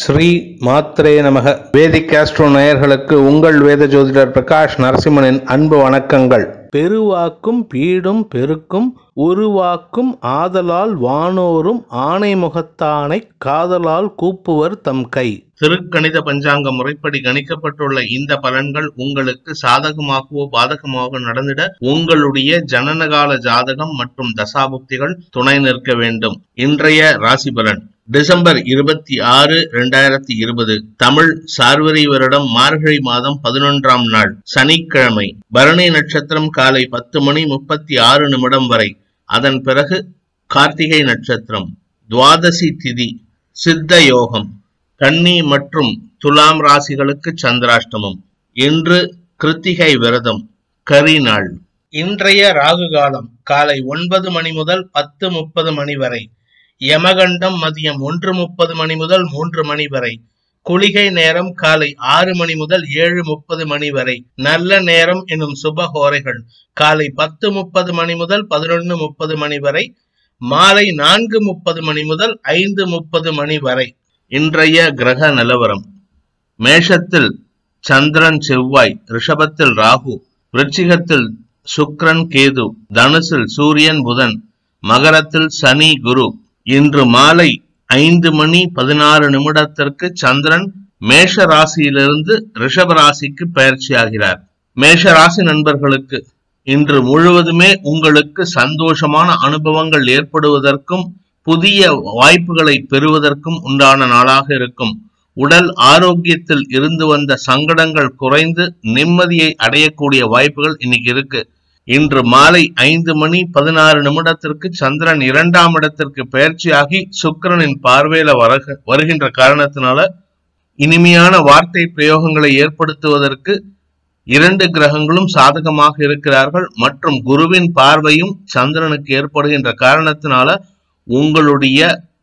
ஸ்ரீ மாத்ரே நமக வேதிக் ஆஸ்ட்ரோ நேயர்களுக்கு உங்கள் வேத ஜோதிடர் பிரகாஷ் நரசிம்மனின் அன்பு வணக்கங்கள் பெருவாக்கும் பீடும் பெருக்கும் உருவாக்கும் ஆதலால் வானோரும் ஆணை முகத்தானை காதலால் கூப்புவர் தம் கை திருக்கணித பஞ்சாங்க முறைப்படி கணிக்கப்பட்டுள்ள இந்த பலன்கள் உங்களுக்கு சாதகமாகவோ பாதகமாகவோ நடந்திட உங்களுடைய ஜனனகால ஜாதகம் மற்றும் தசாபுக்திகள் துணை நிற்க வேண்டும் இன்றைய ராசி பலன் டிசம்பர் இருபத்தி ஆறு இரண்டாயிரத்தி இருபது தமிழ் சார்வரி வருடம் மார்கழி மாதம் பதினொன்றாம் நாள் சனிக்கிழமை பரணி நட்சத்திரம் காலை பத்து மணி முப்பத்தி ஆறு நிமிடம் வரை அதன் பிறகு கார்த்திகை நட்சத்திரம் துவாதசி திதி சித்த யோகம் கன்னி மற்றும் துலாம் ராசிகளுக்கு சந்திராஷ்டமம் இன்று கிருத்திகை விரதம் கரி நாள் இன்றைய ராகு காலம் காலை ஒன்பது மணி முதல் பத்து முப்பது மணி வரை யமகண்டம் மதியம் ஒன்று முப்பது மணி முதல் மூன்று மணி வரை குளிகை நேரம் காலை ஆறு மணி முதல் ஏழு முப்பது மணி வரை நல்ல நேரம் எனும் சுபஹோரைகள் காலை பத்து முப்பது மணி முதல் பதினொன்று முப்பது மணி வரை மாலை நான்கு முப்பது மணி முதல் ஐந்து முப்பது மணி வரை இன்றைய கிரக நிலவரம் மேஷத்தில் சந்திரன் செவ்வாய் ரிஷபத்தில் ராகு விருச்சிகத்தில் சுக்கிரன் கேது தனுசில் சூரியன் புதன் மகரத்தில் சனி குரு இன்று மாலை ஐந்து மணி பதினாறு நிமிடத்திற்கு சந்திரன் மேஷ ராசியிலிருந்து ரிஷப ராசிக்கு பயிற்சியாகிறார் மேஷ ராசி நண்பர்களுக்கு இன்று முழுவதுமே உங்களுக்கு சந்தோஷமான அனுபவங்கள் ஏற்படுவதற்கும் புதிய வாய்ப்புகளை பெறுவதற்கும் உண்டான நாளாக இருக்கும் உடல் ஆரோக்கியத்தில் இருந்து வந்த சங்கடங்கள் குறைந்து நிம்மதியை அடையக்கூடிய வாய்ப்புகள் இன்னைக்கு இருக்கு இன்று மாலை ஐந்து மணி பதினாறு நிமிடத்திற்கு சந்திரன் இரண்டாம் இடத்திற்கு பயிற்சியாகி சுக்கிரனின் பார்வையில வரக வருகின்ற காரணத்தினால இனிமையான வார்த்தை பிரயோகங்களை ஏற்படுத்துவதற்கு இரண்டு கிரகங்களும் சாதகமாக இருக்கிறார்கள் மற்றும் குருவின் பார்வையும் சந்திரனுக்கு ஏற்படுகின்ற காரணத்தினால உங்களுடைய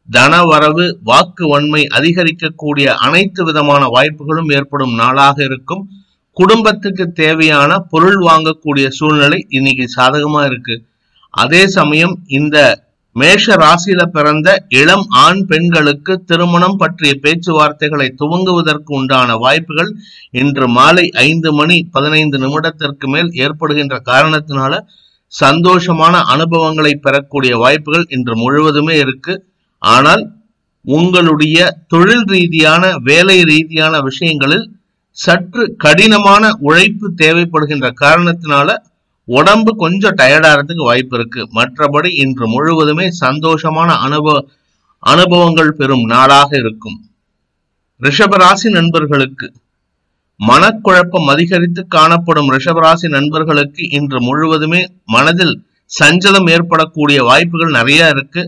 தனவரவு வாக்கு வன்மை அதிகரிக்கக்கூடிய அனைத்து விதமான வாய்ப்புகளும் ஏற்படும் நாளாக இருக்கும் குடும்பத்துக்கு தேவையான பொருள் வாங்கக்கூடிய சூழ்நிலை இன்னைக்கு சாதகமா இருக்கு அதே சமயம் இந்த மேஷ ராசியில பிறந்த இளம் ஆண் பெண்களுக்கு திருமணம் பற்றிய பேச்சுவார்த்தைகளை துவங்குவதற்கு உண்டான வாய்ப்புகள் இன்று மாலை ஐந்து மணி பதினைந்து நிமிடத்திற்கு மேல் ஏற்படுகின்ற காரணத்தினால சந்தோஷமான அனுபவங்களை பெறக்கூடிய வாய்ப்புகள் இன்று முழுவதுமே இருக்கு ஆனால் உங்களுடைய தொழில் ரீதியான வேலை ரீதியான விஷயங்களில் சற்று கடினமான உழைப்பு தேவைப்படுகின்ற காரணத்தினால உடம்பு கொஞ்சம் டயர்டாகிறதுக்கு வாய்ப்பு இருக்கு மற்றபடி இன்று முழுவதுமே சந்தோஷமான அனுபவ அனுபவங்கள் பெறும் நாளாக இருக்கும் ரிஷபராசி நண்பர்களுக்கு மனக்குழப்பம் அதிகரித்து காணப்படும் ரிஷபராசி நண்பர்களுக்கு இன்று முழுவதுமே மனதில் சஞ்சலம் ஏற்படக்கூடிய வாய்ப்புகள் நிறைய இருக்கு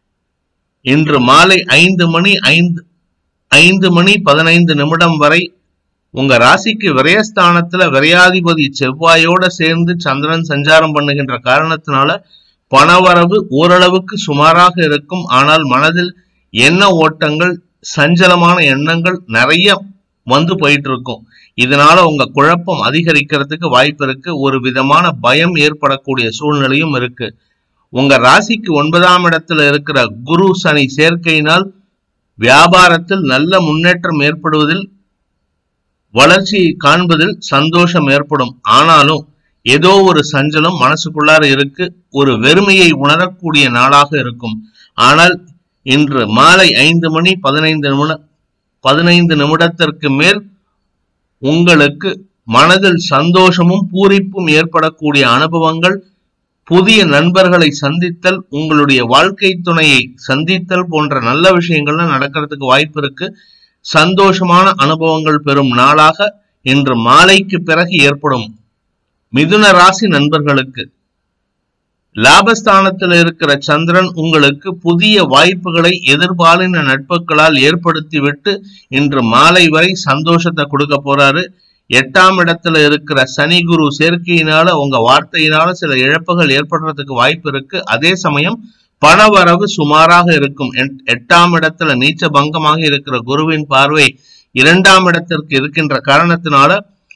இன்று மாலை ஐந்து மணி ஐந்து ஐந்து மணி பதினைந்து நிமிடம் வரை உங்க ராசிக்கு விரயஸ்தானத்துல விரையாதிபதி செவ்வாயோட சேர்ந்து சந்திரன் சஞ்சாரம் பண்ணுகின்ற காரணத்தினால பணவரவு ஓரளவுக்கு சுமாராக இருக்கும் ஆனால் மனதில் எண்ண ஓட்டங்கள் சஞ்சலமான எண்ணங்கள் நிறைய வந்து போயிட்டு இருக்கும் இதனால உங்க குழப்பம் அதிகரிக்கிறதுக்கு வாய்ப்பு இருக்கு ஒரு விதமான பயம் ஏற்படக்கூடிய சூழ்நிலையும் இருக்கு உங்க ராசிக்கு ஒன்பதாம் இடத்துல இருக்கிற குரு சனி சேர்க்கையினால் வியாபாரத்தில் நல்ல முன்னேற்றம் ஏற்படுவதில் வளர்ச்சியை காண்பதில் சந்தோஷம் ஏற்படும் ஆனாலும் ஏதோ ஒரு சஞ்சலம் மனசுக்குள்ளார இருக்கு ஒரு வெறுமையை உணரக்கூடிய நாளாக இருக்கும் ஆனால் இன்று மாலை ஐந்து மணி பதினைந்து நிமிட பதினைந்து நிமிடத்திற்கு மேல் உங்களுக்கு மனதில் சந்தோஷமும் பூரிப்பும் ஏற்படக்கூடிய அனுபவங்கள் புதிய நண்பர்களை சந்தித்தல் உங்களுடைய வாழ்க்கை துணையை சந்தித்தல் போன்ற நல்ல விஷயங்கள்லாம் நடக்கிறதுக்கு வாய்ப்பு இருக்கு சந்தோஷமான அனுபவங்கள் பெறும் நாளாக இன்று மாலைக்கு பிறகு ஏற்படும் மிதுன ராசி நண்பர்களுக்கு லாபஸ்தானத்தில் இருக்கிற சந்திரன் உங்களுக்கு புதிய வாய்ப்புகளை எதிர்பாலின நட்புகளால் ஏற்படுத்திவிட்டு இன்று மாலை வரை சந்தோஷத்தை கொடுக்க போறாரு எட்டாம் இடத்துல இருக்கிற சனி குரு சேர்க்கையினால உங்க வார்த்தையினால சில இழப்புகள் ஏற்படுறதுக்கு வாய்ப்பு இருக்கு அதே சமயம் பணவரவு சுமாராக இருக்கும் எட்டாம் இடத்துல நீச்ச பங்கமாக இருக்கிற குருவின் பார்வை இரண்டாம் இடத்திற்கு இருக்கின்ற காரணத்தினால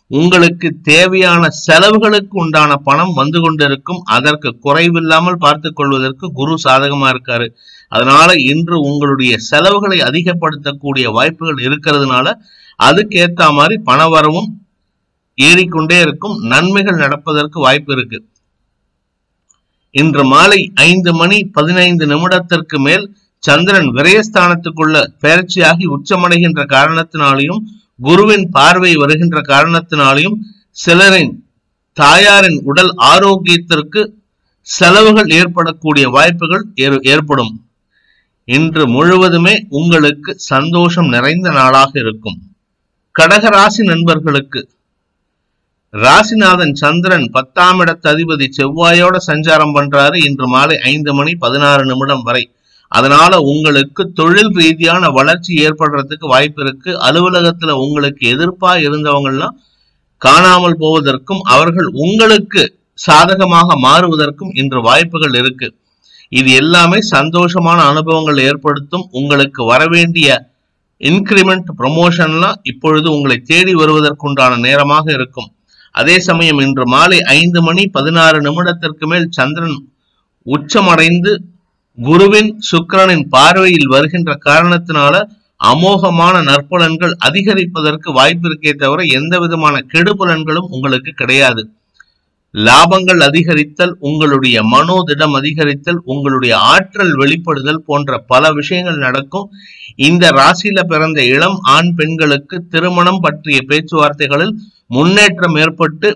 உங்களுக்கு தேவையான செலவுகளுக்கு உண்டான பணம் வந்து கொண்டிருக்கும் அதற்கு குறைவில்லாமல் பார்த்துக் கொள்வதற்கு குரு சாதகமா இருக்காரு அதனால இன்று உங்களுடைய செலவுகளை அதிகப்படுத்தக்கூடிய வாய்ப்புகள் இருக்கிறதுனால அதுக்கு ஏத்த மாதிரி பண வரவும் ஏறிக்கொண்டே இருக்கும் நன்மைகள் நடப்பதற்கு வாய்ப்பு இருக்கு இன்று மாலை ஐந்து மணி பதினைந்து நிமிடத்திற்கு மேல் சந்திரன் விரயஸ்தானத்துக்குள்ள பயிற்சியாகி உச்சமடைகின்ற காரணத்தினாலையும் குருவின் பார்வை வருகின்ற காரணத்தினாலையும் சிலரின் தாயாரின் உடல் ஆரோக்கியத்திற்கு செலவுகள் ஏற்படக்கூடிய வாய்ப்புகள் ஏற்- ஏற்படும் இன்று முழுவதுமே உங்களுக்கு சந்தோஷம் நிறைந்த நாளாக இருக்கும் கடக ராசி நண்பர்களுக்கு ராசிநாதன் சந்திரன் பத்தாம் இடத்து அதிபதி செவ்வாயோட சஞ்சாரம் பண்றாரு இன்று மாலை ஐந்து மணி பதினாறு நிமிடம் வரை அதனால உங்களுக்கு தொழில் ரீதியான வளர்ச்சி ஏற்படுறதுக்கு வாய்ப்பு இருக்கு அலுவலகத்துல உங்களுக்கு எதிர்ப்பா இருந்தவங்கலாம் காணாமல் போவதற்கும் அவர்கள் உங்களுக்கு சாதகமாக மாறுவதற்கும் இன்று வாய்ப்புகள் இருக்கு இது எல்லாமே சந்தோஷமான அனுபவங்கள் ஏற்படுத்தும் உங்களுக்கு வரவேண்டிய இன்கிரிமெண்ட் ப்ரமோஷன்லாம் இப்பொழுது உங்களை தேடி வருவதற்குண்டான நேரமாக இருக்கும் அதே சமயம் இன்று மாலை ஐந்து மணி பதினாறு நிமிடத்திற்கு மேல் சந்திரன் உச்சமடைந்து குருவின் சுக்கிரனின் பார்வையில் வருகின்ற காரணத்தினால அமோகமான நற்பலன்கள் அதிகரிப்பதற்கு வாய்ப்பு இருக்கே தவிர எந்த விதமான கெடுபலன்களும் உங்களுக்கு கிடையாது லாபங்கள் அதிகரித்தல் உங்களுடைய மனோதிடம் அதிகரித்தல் உங்களுடைய ஆற்றல் வெளிப்படுதல் போன்ற பல விஷயங்கள் நடக்கும் இந்த ராசியில பிறந்த இளம் ஆண் பெண்களுக்கு திருமணம் பற்றிய பேச்சுவார்த்தைகளில் முன்னேற்றம் ஏற்பட்டு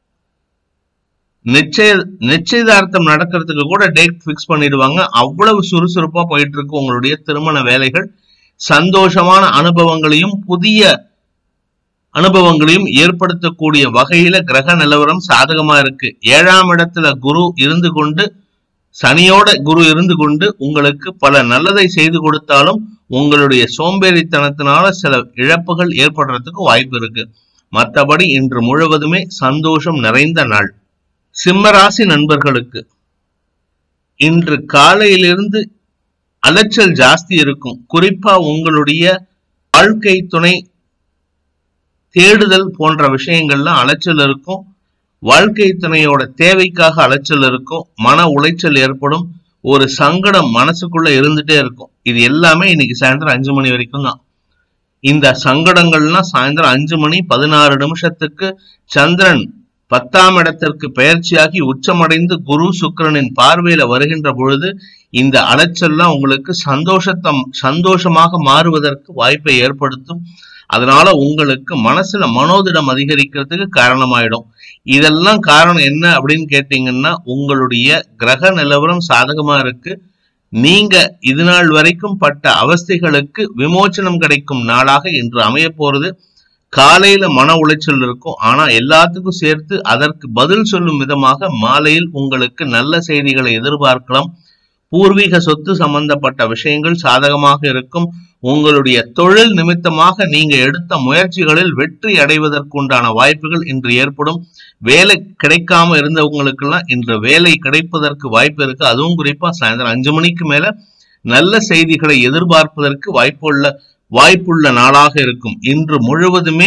நிச்சய நிச்சயதார்த்தம் நடக்கிறதுக்கு கூட டேட் ஃபிக்ஸ் பண்ணிடுவாங்க அவ்வளவு சுறுசுறுப்பா போயிட்டு இருக்கு உங்களுடைய திருமண வேலைகள் சந்தோஷமான அனுபவங்களையும் புதிய அனுபவங்களையும் ஏற்படுத்தக்கூடிய வகையில கிரக நிலவரம் சாதகமா இருக்கு ஏழாம் இடத்துல குரு இருந்து கொண்டு சனியோட குரு இருந்து கொண்டு உங்களுக்கு பல நல்லதை செய்து கொடுத்தாலும் உங்களுடைய சோம்பேறித்தனத்தினால சில இழப்புகள் ஏற்படுறதுக்கு வாய்ப்பு இருக்கு மற்றபடி இன்று முழுவதுமே சந்தோஷம் நிறைந்த நாள் சிம்மராசி நண்பர்களுக்கு இன்று காலையிலிருந்து அலைச்சல் ஜாஸ்தி இருக்கும் குறிப்பா உங்களுடைய வாழ்க்கை துணை தேடுதல் போன்ற விஷயங்கள்ல அலைச்சல் இருக்கும் வாழ்க்கை துணையோட தேவைக்காக அலைச்சல் இருக்கும் மன உளைச்சல் ஏற்படும் ஒரு சங்கடம் மனசுக்குள்ள இருந்துட்டே இருக்கும் இது எல்லாமே இன்னைக்கு சாயந்தரம் அஞ்சு மணி வரைக்கும் தான் இந்த சங்கடங்கள்லாம் சாயந்தரம் அஞ்சு மணி பதினாறு நிமிஷத்துக்கு சந்திரன் பத்தாம் இடத்திற்கு பெயர்ச்சியாகி உச்சமடைந்து குரு சுக்கிரனின் பார்வையில வருகின்ற பொழுது இந்த அலைச்சல்லாம் உங்களுக்கு சந்தோஷத்தம் சந்தோஷமாக மாறுவதற்கு வாய்ப்பை ஏற்படுத்தும் அதனால உங்களுக்கு மனசுல மனோதிடம் அதிகரிக்கிறதுக்கு காரணமாயிடும் இதெல்லாம் காரணம் என்ன அப்படின்னு கேட்டீங்கன்னா உங்களுடைய கிரக நிலவரம் சாதகமா இருக்கு நீங்க இது நாள் வரைக்கும் பட்ட அவஸ்தைகளுக்கு விமோச்சனம் கிடைக்கும் நாளாக இன்று அமைய போறது காலையில மன உளைச்சல் இருக்கும் ஆனா எல்லாத்துக்கும் சேர்த்து அதற்கு பதில் சொல்லும் விதமாக மாலையில் உங்களுக்கு நல்ல செய்திகளை எதிர்பார்க்கலாம் பூர்வீக சொத்து சம்பந்தப்பட்ட விஷயங்கள் சாதகமாக இருக்கும் உங்களுடைய தொழில் நிமித்தமாக நீங்க எடுத்த முயற்சிகளில் வெற்றி அடைவதற்குண்டான வாய்ப்புகள் இன்று ஏற்படும் வேலை கிடைக்காம இருந்தவங்களுக்கெல்லாம் இன்று வேலை கிடைப்பதற்கு வாய்ப்பு இருக்கு அதுவும் குறிப்பா சாயந்தரம் அஞ்சு மணிக்கு மேல நல்ல செய்திகளை எதிர்பார்ப்பதற்கு வாய்ப்புள்ள வாய்ப்புள்ள நாளாக இருக்கும் இன்று முழுவதுமே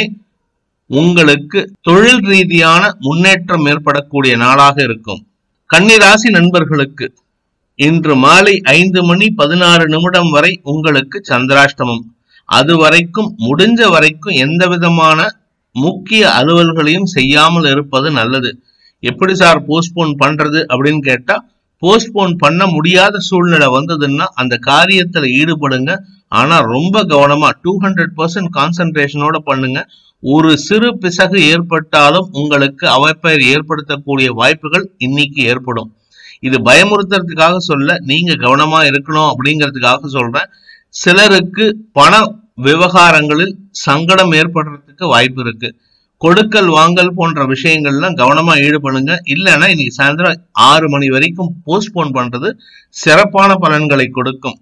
உங்களுக்கு தொழில் ரீதியான முன்னேற்றம் ஏற்படக்கூடிய நாளாக இருக்கும் கன்னிராசி நண்பர்களுக்கு இன்று மாலை ஐந்து மணி பதினாறு நிமிடம் வரை உங்களுக்கு சந்திராஷ்டமம் அது வரைக்கும் முடிஞ்ச வரைக்கும் எந்த விதமான முக்கிய அலுவல்களையும் செய்யாமல் இருப்பது நல்லது எப்படி சார் போஸ்ட்போன் பண்றது அப்படின்னு கேட்டா போஸ்ட்போன் பண்ண முடியாத சூழ்நிலை வந்ததுன்னா அந்த காரியத்துல ஈடுபடுங்க ஆனா ரொம்ப கவனமா டூ ஹண்ட்ரட் பர்சன்ட் கான்சென்ட்ரேஷனோட பண்ணுங்க ஒரு சிறு பிசகு ஏற்பட்டாலும் உங்களுக்கு அவப்பெயர் ஏற்படுத்தக்கூடிய வாய்ப்புகள் இன்னைக்கு ஏற்படும் இது பயமுறுத்துறதுக்காக சொல்ல நீங்க கவனமா இருக்கணும் அப்படிங்கிறதுக்காக சொல்றேன் சிலருக்கு பண விவகாரங்களில் சங்கடம் ஏற்படுறதுக்கு வாய்ப்பு இருக்கு கொடுக்கல் வாங்கல் போன்ற விஷயங்கள்லாம் கவனமா ஈடுபடுங்க இல்லைன்னா இன்னைக்கு சாயந்தரம் ஆறு மணி வரைக்கும் போஸ்ட்போன் பண்றது சிறப்பான பலன்களை கொடுக்கும்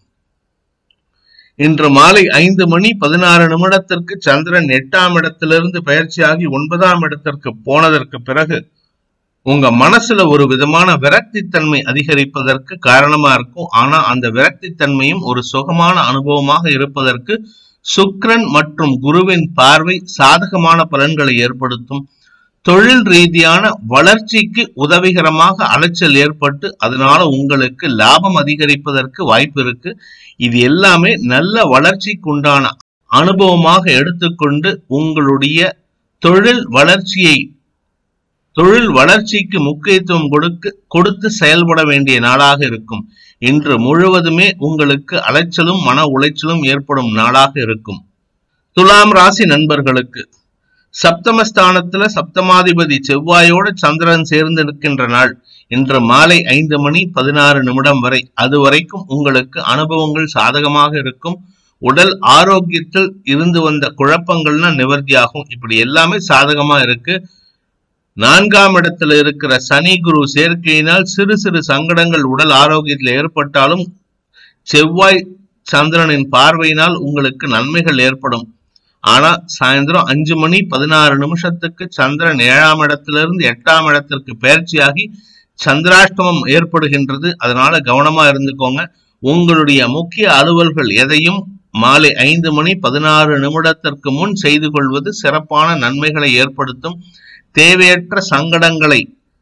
இன்று மாலை ஐந்து மணி பதினாறு நிமிடத்திற்கு சந்திரன் எட்டாம் இடத்திலிருந்து பயிற்சியாகி ஒன்பதாம் இடத்திற்கு போனதற்கு பிறகு உங்க மனசுல ஒரு விதமான விரக்தித்தன்மை அதிகரிப்பதற்கு காரணமா இருக்கும் ஆனா அந்த விரக்தித்தன்மையும் ஒரு சுகமான அனுபவமாக இருப்பதற்கு சுக்கிரன் மற்றும் குருவின் பார்வை சாதகமான பலன்களை ஏற்படுத்தும் தொழில் ரீதியான வளர்ச்சிக்கு உதவிகரமாக அலைச்சல் ஏற்பட்டு அதனால உங்களுக்கு லாபம் அதிகரிப்பதற்கு வாய்ப்பு இருக்கு இது எல்லாமே நல்ல வளர்ச்சிக்கு உண்டான அனுபவமாக எடுத்துக்கொண்டு உங்களுடைய தொழில் வளர்ச்சியை தொழில் வளர்ச்சிக்கு முக்கியத்துவம் கொடுக்க கொடுத்து செயல்பட வேண்டிய நாளாக இருக்கும் இன்று முழுவதுமே உங்களுக்கு அலைச்சலும் மன உளைச்சலும் ஏற்படும் நாளாக இருக்கும் துலாம் ராசி நண்பர்களுக்கு சப்தமஸ்தானத்துல சப்தமாதிபதி செவ்வாயோட சந்திரன் சேர்ந்து இருக்கின்ற நாள் இன்று மாலை ஐந்து மணி பதினாறு நிமிடம் வரை அது வரைக்கும் உங்களுக்கு அனுபவங்கள் சாதகமாக இருக்கும் உடல் ஆரோக்கியத்தில் இருந்து வந்த குழப்பங்கள்னா நிவர்த்தியாகும் இப்படி எல்லாமே சாதகமா இருக்கு நான்காம் இடத்துல இருக்கிற சனி குரு சேர்க்கையினால் சிறு சிறு சங்கடங்கள் உடல் ஆரோக்கியத்தில் ஏற்பட்டாலும் செவ்வாய் சந்திரனின் பார்வையினால் உங்களுக்கு நன்மைகள் ஏற்படும் ஆனா சாயந்தரம் அஞ்சு மணி பதினாறு நிமிஷத்துக்கு சந்திரன் ஏழாம் இடத்திலிருந்து எட்டாம் இடத்திற்கு பயிற்சியாகி சந்திராஷ்டமம் ஏற்படுகின்றது அதனால கவனமா இருந்துக்கோங்க உங்களுடைய முக்கிய அலுவல்கள் எதையும் மாலை ஐந்து மணி பதினாறு நிமிடத்திற்கு முன் செய்து கொள்வது சிறப்பான நன்மைகளை ஏற்படுத்தும் தேவையற்ற சங்கடங்களை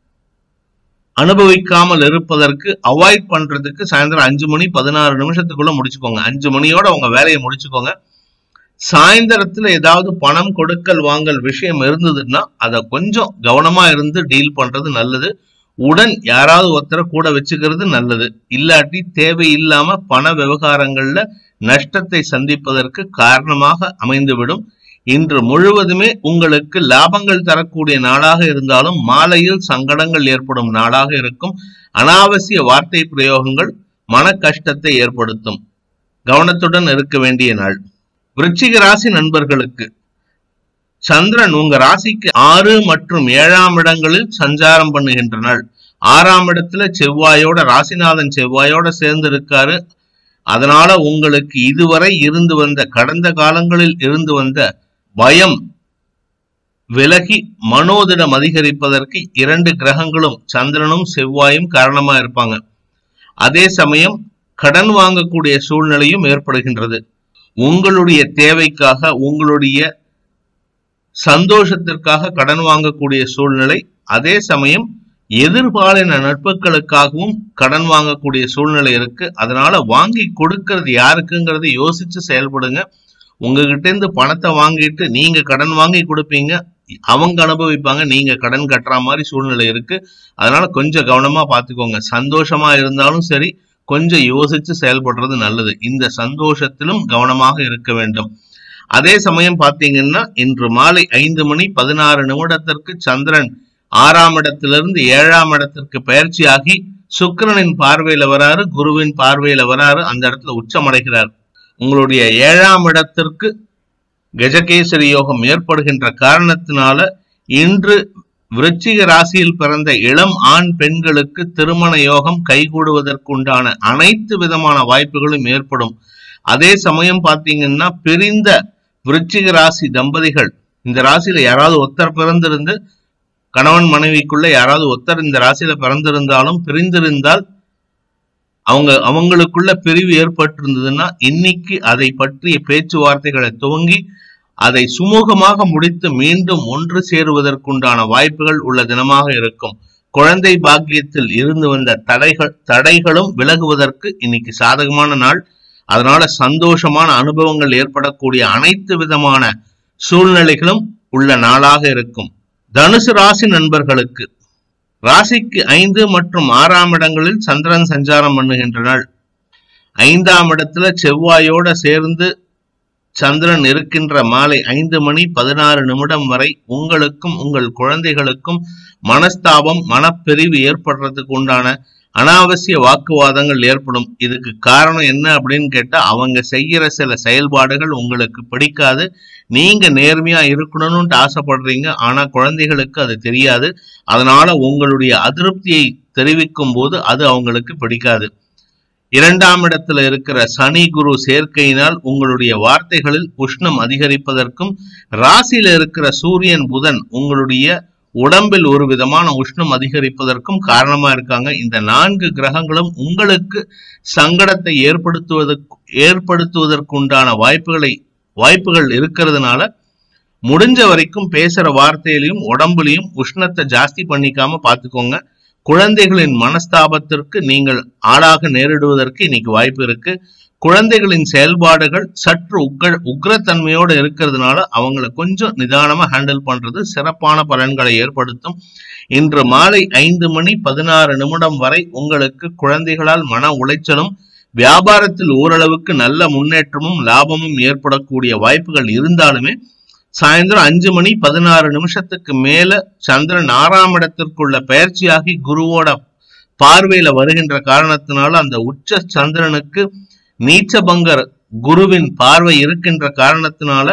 அனுபவிக்காமல் இருப்பதற்கு அவாய்ட் பண்றதுக்கு சாயந்தரம் அஞ்சு மணி பதினாறு நிமிஷத்துக்குள்ள முடிச்சுக்கோங்க அஞ்சு மணியோட உங்க வேலையை முடிச்சுக்கோங்க சாயந்தரத்துல ஏதாவது பணம் கொடுக்கல் வாங்கல் விஷயம் இருந்ததுன்னா அதை கொஞ்சம் கவனமா இருந்து டீல் பண்றது நல்லது உடன் யாராவது ஒருத்தரை கூட வச்சுக்கிறது நல்லது இல்லாட்டி தேவையில்லாம பண விவகாரங்கள்ல நஷ்டத்தை சந்திப்பதற்கு காரணமாக அமைந்துவிடும் இன்று முழுவதுமே உங்களுக்கு லாபங்கள் தரக்கூடிய நாளாக இருந்தாலும் மாலையில் சங்கடங்கள் ஏற்படும் நாளாக இருக்கும் அனாவசிய வார்த்தை பிரயோகங்கள் மன கஷ்டத்தை ஏற்படுத்தும் கவனத்துடன் இருக்க வேண்டிய நாள் விருச்சிக ராசி நண்பர்களுக்கு சந்திரன் உங்க ராசிக்கு ஆறு மற்றும் ஏழாம் இடங்களில் சஞ்சாரம் பண்ணுகின்ற நாள் ஆறாம் இடத்துல செவ்வாயோட ராசிநாதன் செவ்வாயோட சேர்ந்து இருக்காரு அதனால உங்களுக்கு இதுவரை இருந்து வந்த கடந்த காலங்களில் இருந்து வந்த பயம் விலகி மனோதிடம் அதிகரிப்பதற்கு இரண்டு கிரகங்களும் சந்திரனும் செவ்வாயும் காரணமா இருப்பாங்க அதே சமயம் கடன் வாங்கக்கூடிய சூழ்நிலையும் ஏற்படுகின்றது உங்களுடைய தேவைக்காக உங்களுடைய சந்தோஷத்திற்காக கடன் வாங்கக்கூடிய சூழ்நிலை அதே சமயம் எதிர்பாலின நட்புகளுக்காகவும் கடன் வாங்கக்கூடிய சூழ்நிலை இருக்கு அதனால வாங்கி கொடுக்கறது யாருக்குங்கிறத யோசிச்சு செயல்படுங்க உங்ககிட்ட இருந்து பணத்தை வாங்கிட்டு நீங்க கடன் வாங்கி கொடுப்பீங்க அவங்க அனுபவிப்பாங்க நீங்க கடன் கட்டுற மாதிரி சூழ்நிலை இருக்கு அதனால கொஞ்சம் கவனமா பாத்துக்கோங்க சந்தோஷமா இருந்தாலும் சரி கொஞ்சம் யோசிச்சு செயல்படுறது நல்லது இந்த சந்தோஷத்திலும் கவனமாக இருக்க வேண்டும் அதே சமயம் பாத்தீங்கன்னா இன்று மாலை ஐந்து மணி பதினாறு நிமிடத்திற்கு சந்திரன் ஆறாம் இடத்திலிருந்து ஏழாம் இடத்திற்கு பயிற்சியாகி சுக்கிரனின் பார்வையில வராரு குருவின் பார்வையில வராரு அந்த இடத்துல உச்சமடைகிறார் உங்களுடைய ஏழாம் இடத்திற்கு கஜகேசரி யோகம் ஏற்படுகின்ற காரணத்தினால இன்று விருச்சிக ராசியில் பிறந்த இளம் ஆண் பெண்களுக்கு திருமண யோகம் கைகூடுவதற்குண்டான அனைத்து விதமான வாய்ப்புகளும் ஏற்படும் அதே சமயம் பாத்தீங்கன்னா பிரிந்த விருச்சிக ராசி தம்பதிகள் இந்த ராசியில யாராவது ஒருத்தர் பிறந்திருந்து கணவன் மனைவிக்குள்ள யாராவது ஒருத்தர் இந்த ராசியில பிறந்திருந்தாலும் பிரிந்திருந்தால் அவங்க அவங்களுக்குள்ள பிரிவு ஏற்பட்டிருந்ததுன்னா இன்னைக்கு அதை பற்றிய பேச்சுவார்த்தைகளை துவங்கி அதை சுமூகமாக முடித்து மீண்டும் ஒன்று சேருவதற்குண்டான வாய்ப்புகள் உள்ள தினமாக இருக்கும் குழந்தை பாக்கியத்தில் இருந்து வந்த தடைகள் தடைகளும் விலகுவதற்கு இன்னைக்கு சாதகமான நாள் அதனால சந்தோஷமான அனுபவங்கள் ஏற்படக்கூடிய அனைத்து விதமான சூழ்நிலைகளும் உள்ள நாளாக இருக்கும் தனுசு ராசி நண்பர்களுக்கு ராசிக்கு ஐந்து மற்றும் ஆறாம் இடங்களில் சந்திரன் சஞ்சாரம் பண்ணுகின்ற நாள் ஐந்தாம் இடத்துல செவ்வாயோட சேர்ந்து சந்திரன் இருக்கின்ற மாலை ஐந்து மணி பதினாறு நிமிடம் வரை உங்களுக்கும் உங்கள் குழந்தைகளுக்கும் மனஸ்தாபம் மனப்பிரிவு ஏற்படுறதுக்கு உண்டான அனாவசிய வாக்குவாதங்கள் ஏற்படும் இதுக்கு காரணம் என்ன அப்படின்னு கேட்டா அவங்க செய்யற சில செயல்பாடுகள் உங்களுக்கு பிடிக்காது நீங்க நேர்மையா இருக்கணும்னு ஆசைப்படுறீங்க ஆனா குழந்தைகளுக்கு அது தெரியாது அதனால உங்களுடைய அதிருப்தியை தெரிவிக்கும் போது அது அவங்களுக்கு பிடிக்காது இரண்டாம் இடத்துல இருக்கிற சனி குரு சேர்க்கையினால் உங்களுடைய வார்த்தைகளில் உஷ்ணம் அதிகரிப்பதற்கும் ராசியில இருக்கிற சூரியன் புதன் உங்களுடைய உடம்பில் ஒரு விதமான உஷ்ணம் அதிகரிப்பதற்கும் காரணமா இருக்காங்க இந்த நான்கு கிரகங்களும் உங்களுக்கு சங்கடத்தை ஏற்படுத்துவதற்கு ஏற்படுத்துவதற்குண்டான வாய்ப்புகளை வாய்ப்புகள் இருக்கிறதுனால முடிஞ்ச வரைக்கும் பேசுற வார்த்தையிலையும் உடம்புலையும் உஷ்ணத்தை ஜாஸ்தி பண்ணிக்காம பாத்துக்கோங்க குழந்தைகளின் மனஸ்தாபத்திற்கு நீங்கள் ஆளாக நேரிடுவதற்கு இன்னைக்கு வாய்ப்பு இருக்கு குழந்தைகளின் செயல்பாடுகள் சற்று உக்ர உக்ரத்தன்மையோடு இருக்கிறதுனால அவங்கள கொஞ்சம் நிதானமா ஹேண்டில் பண்றது சிறப்பான பலன்களை ஏற்படுத்தும் இன்று மாலை ஐந்து மணி பதினாறு நிமிடம் வரை உங்களுக்கு குழந்தைகளால் மன உளைச்சலும் வியாபாரத்தில் ஓரளவுக்கு நல்ல முன்னேற்றமும் லாபமும் ஏற்படக்கூடிய வாய்ப்புகள் இருந்தாலுமே சாயந்தரம் அஞ்சு மணி பதினாறு நிமிஷத்துக்கு மேல சந்திரன் ஆறாம் இடத்திற்குள்ள பயிற்சியாகி குருவோட பார்வையில வருகின்ற காரணத்தினால அந்த உச்ச சந்திரனுக்கு நீச்சபங்கர் குருவின் பார்வை இருக்கின்ற காரணத்தினால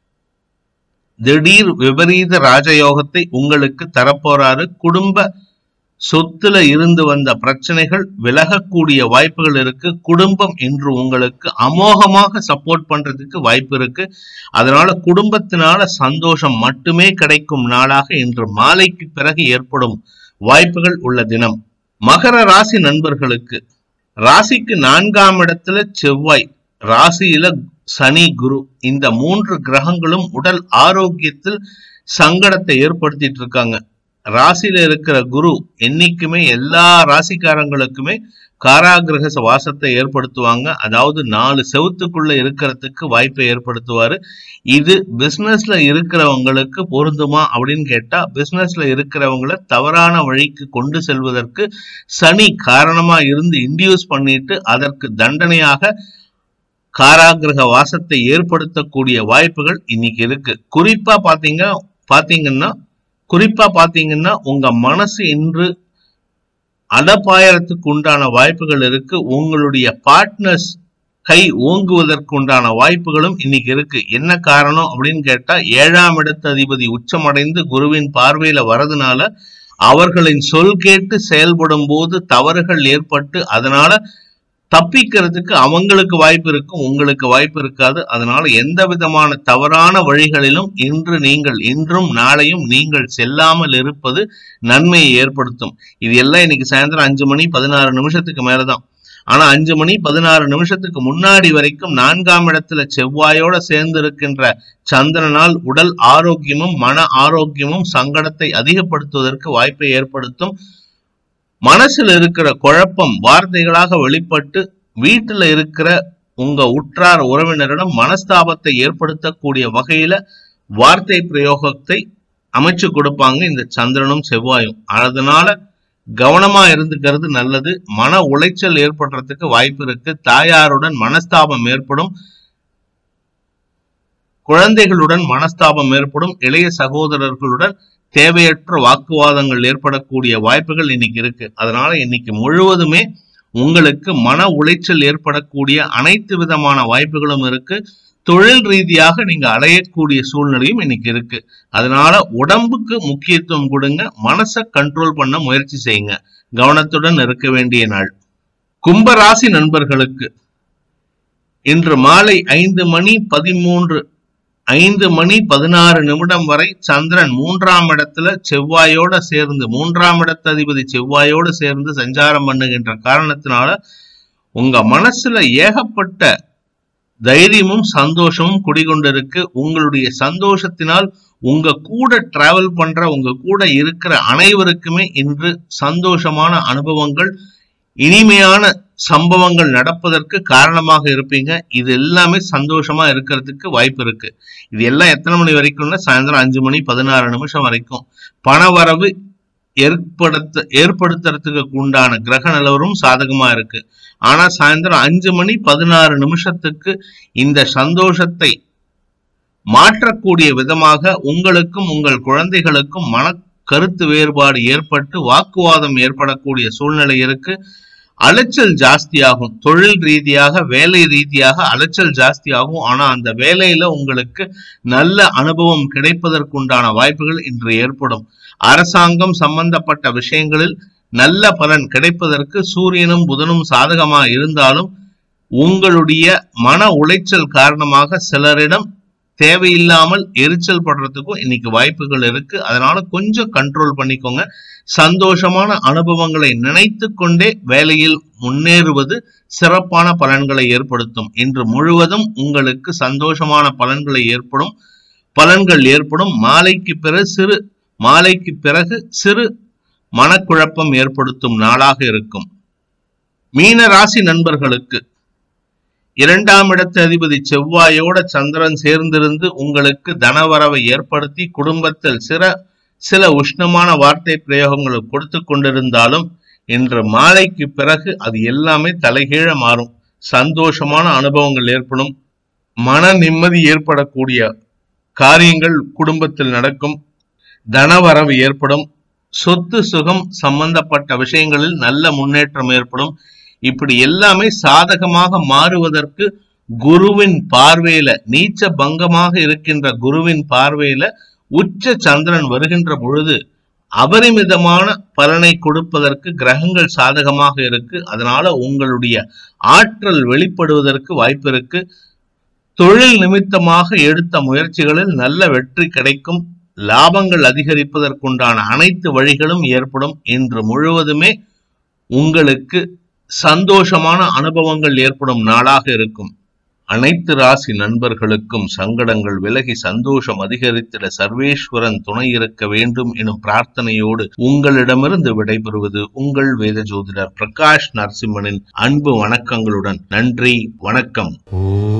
திடீர் விபரீத ராஜயோகத்தை உங்களுக்கு தரப்போறாரு குடும்ப சொத்துல இருந்து வந்த பிரச்சனைகள் விலகக்கூடிய வாய்ப்புகள் இருக்கு குடும்பம் இன்று உங்களுக்கு அமோகமாக சப்போர்ட் பண்றதுக்கு வாய்ப்பு இருக்கு அதனால குடும்பத்தினால சந்தோஷம் மட்டுமே கிடைக்கும் நாளாக இன்று மாலைக்கு பிறகு ஏற்படும் வாய்ப்புகள் உள்ள தினம் மகர ராசி நண்பர்களுக்கு ராசிக்கு நான்காம் இடத்துல செவ்வாய் ராசியில சனி குரு இந்த மூன்று கிரகங்களும் உடல் ஆரோக்கியத்தில் சங்கடத்தை ஏற்படுத்திட்டு இருக்காங்க ராசியில இருக்கிற குரு என்னைக்குமே எல்லா ராசிக்காரங்களுக்குமே காராகிரக வாசத்தை ஏற்படுத்துவாங்க அதாவது நாலு செவத்துக்குள்ள இருக்கிறதுக்கு வாய்ப்பை ஏற்படுத்துவாரு இது பிசினஸ்ல இருக்கிறவங்களுக்கு பொருந்துமா அப்படின்னு கேட்டா பிசினஸ்ல இருக்கிறவங்கள தவறான வழிக்கு கொண்டு செல்வதற்கு சனி காரணமா இருந்து இன்டியூஸ் பண்ணிட்டு அதற்கு தண்டனையாக காராகிரக வாசத்தை ஏற்படுத்தக்கூடிய வாய்ப்புகள் இன்னைக்கு இருக்கு குறிப்பா பாத்தீங்க பாத்தீங்கன்னா குறிப்பா பாத்தீங்கன்னா உங்க மனசு இன்று அடப்பாயறதுக்கு உண்டான வாய்ப்புகள் இருக்கு உங்களுடைய பார்ட்னர்ஸ் கை ஓங்குவதற்கு உண்டான வாய்ப்புகளும் இன்னைக்கு இருக்கு என்ன காரணம் அப்படின்னு கேட்டா ஏழாம் இடத்து அதிபதி உச்சமடைந்து குருவின் பார்வையில வரதுனால அவர்களின் சொல் கேட்டு செயல்படும் போது தவறுகள் ஏற்பட்டு அதனால தப்பிக்கிறதுக்கு அவங்களுக்கு வாய்ப்பு இருக்கும் உங்களுக்கு வாய்ப்பு இருக்காது அதனால எந்த விதமான தவறான வழிகளிலும் இன்று நீங்கள் இன்றும் நாளையும் நீங்கள் செல்லாமல் இருப்பது நன்மையை ஏற்படுத்தும் இது எல்லாம் இன்னைக்கு சாயந்தரம் அஞ்சு மணி பதினாறு நிமிஷத்துக்கு மேலதான் ஆனா அஞ்சு மணி பதினாறு நிமிஷத்துக்கு முன்னாடி வரைக்கும் நான்காம் இடத்துல செவ்வாயோட சேர்ந்து இருக்கின்ற சந்திரனால் உடல் ஆரோக்கியமும் மன ஆரோக்கியமும் சங்கடத்தை அதிகப்படுத்துவதற்கு வாய்ப்பை ஏற்படுத்தும் மனசுல இருக்கிற குழப்பம் வார்த்தைகளாக வெளிப்பட்டு வீட்டுல இருக்கிற உங்க உற்றார் உறவினரிடம் மனஸ்தாபத்தை ஏற்படுத்தக்கூடிய வகையில வார்த்தை பிரயோகத்தை அமைச்சு கொடுப்பாங்க இந்த சந்திரனும் செவ்வாயும் அதனால கவனமா இருந்துக்கிறது நல்லது மன உளைச்சல் ஏற்படுறதுக்கு வாய்ப்பு இருக்கு தாயாருடன் மனஸ்தாபம் ஏற்படும் குழந்தைகளுடன் மனஸ்தாபம் ஏற்படும் இளைய சகோதரர்களுடன் தேவையற்ற வாக்குவாதங்கள் ஏற்படக்கூடிய வாய்ப்புகள் இன்னைக்கு இருக்கு அதனால இன்னைக்கு முழுவதுமே உங்களுக்கு மன உளைச்சல் ஏற்படக்கூடிய அனைத்து விதமான வாய்ப்புகளும் இருக்கு தொழில் ரீதியாக நீங்க அடையக்கூடிய சூழ்நிலையும் இன்னைக்கு இருக்கு அதனால உடம்புக்கு முக்கியத்துவம் கொடுங்க மனசை கண்ட்ரோல் பண்ண முயற்சி செய்யுங்க கவனத்துடன் இருக்க வேண்டிய நாள் கும்பராசி நண்பர்களுக்கு இன்று மாலை ஐந்து மணி பதிமூன்று ஐந்து மணி பதினாறு நிமிடம் வரை சந்திரன் மூன்றாம் இடத்துல செவ்வாயோட சேர்ந்து மூன்றாம் இடத்து அதிபதி செவ்வாயோட சேர்ந்து சஞ்சாரம் பண்ணுகின்ற காரணத்தினால உங்க மனசுல ஏகப்பட்ட தைரியமும் சந்தோஷமும் குடிகொண்டிருக்கு உங்களுடைய சந்தோஷத்தினால் உங்க கூட டிராவல் பண்ற உங்க கூட இருக்கிற அனைவருக்குமே இன்று சந்தோஷமான அனுபவங்கள் இனிமையான சம்பவங்கள் நடப்பதற்கு காரணமாக இருப்பீங்க இது எல்லாமே சந்தோஷமா இருக்கிறதுக்கு வாய்ப்பு இருக்கு இது எல்லாம் எத்தனை மணி வரைக்கும்னா சாயந்தரம் அஞ்சு மணி பதினாறு நிமிஷம் வரைக்கும் பணவரவு ஏற்படுத்த ஏற்படுத்துறதுக்கு உண்டான கிரக நிலவரம் சாதகமா இருக்கு ஆனா சாயந்தரம் அஞ்சு மணி பதினாறு நிமிஷத்துக்கு இந்த சந்தோஷத்தை மாற்றக்கூடிய விதமாக உங்களுக்கும் உங்கள் குழந்தைகளுக்கும் மன கருத்து வேறுபாடு ஏற்பட்டு வாக்குவாதம் ஏற்படக்கூடிய சூழ்நிலை இருக்கு அலைச்சல் ஜாஸ்தியாகும் தொழில் ரீதியாக வேலை ரீதியாக அலைச்சல் ஜாஸ்தியாகும் ஆனா அந்த வேலையில உங்களுக்கு நல்ல அனுபவம் கிடைப்பதற்குண்டான வாய்ப்புகள் இன்று ஏற்படும் அரசாங்கம் சம்பந்தப்பட்ட விஷயங்களில் நல்ல பலன் கிடைப்பதற்கு சூரியனும் புதனும் சாதகமா இருந்தாலும் உங்களுடைய மன உளைச்சல் காரணமாக சிலரிடம் தேவையில்லாமல் எரிச்சல் படுறதுக்கும் இன்னைக்கு வாய்ப்புகள் இருக்கு அதனால கொஞ்சம் கண்ட்ரோல் பண்ணிக்கோங்க சந்தோஷமான அனுபவங்களை நினைத்து கொண்டே வேலையில் முன்னேறுவது சிறப்பான பலன்களை ஏற்படுத்தும் இன்று முழுவதும் உங்களுக்கு சந்தோஷமான பலன்களை ஏற்படும் பலன்கள் ஏற்படும் மாலைக்கு பிறகு சிறு மாலைக்கு பிறகு சிறு மனக்குழப்பம் ஏற்படுத்தும் நாளாக இருக்கும் மீன ராசி நண்பர்களுக்கு இரண்டாம் இடத்து அதிபதி செவ்வாயோட சந்திரன் சேர்ந்திருந்து உங்களுக்கு தனவரவை ஏற்படுத்தி குடும்பத்தில் சிற சில உஷ்ணமான வார்த்தை பிரயோகங்களை கொடுத்து கொண்டிருந்தாலும் இன்று மாலைக்கு பிறகு அது எல்லாமே தலைகீழ மாறும் சந்தோஷமான அனுபவங்கள் ஏற்படும் மன நிம்மதி ஏற்படக்கூடிய காரியங்கள் குடும்பத்தில் நடக்கும் தனவரவு ஏற்படும் சொத்து சுகம் சம்பந்தப்பட்ட விஷயங்களில் நல்ல முன்னேற்றம் ஏற்படும் இப்படி எல்லாமே சாதகமாக மாறுவதற்கு குருவின் பார்வையில நீச்ச பங்கமாக இருக்கின்ற குருவின் பார்வையில உச்ச சந்திரன் வருகின்ற பொழுது அபரிமிதமான பலனை கொடுப்பதற்கு கிரகங்கள் சாதகமாக இருக்கு அதனால உங்களுடைய ஆற்றல் வெளிப்படுவதற்கு வாய்ப்பு இருக்கு தொழில் நிமித்தமாக எடுத்த முயற்சிகளில் நல்ல வெற்றி கிடைக்கும் லாபங்கள் அதிகரிப்பதற்குண்டான அனைத்து வழிகளும் ஏற்படும் இன்று முழுவதுமே உங்களுக்கு சந்தோஷமான அனுபவங்கள் ஏற்படும் நாளாக இருக்கும் அனைத்து ராசி நண்பர்களுக்கும் சங்கடங்கள் விலகி சந்தோஷம் அதிகரித்திட சர்வேஸ்வரன் துணை இருக்க வேண்டும் எனும் பிரார்த்தனையோடு உங்களிடமிருந்து விடைபெறுவது உங்கள் வேத ஜோதிடர் பிரகாஷ் நரசிம்மனின் அன்பு வணக்கங்களுடன் நன்றி வணக்கம் ஓம்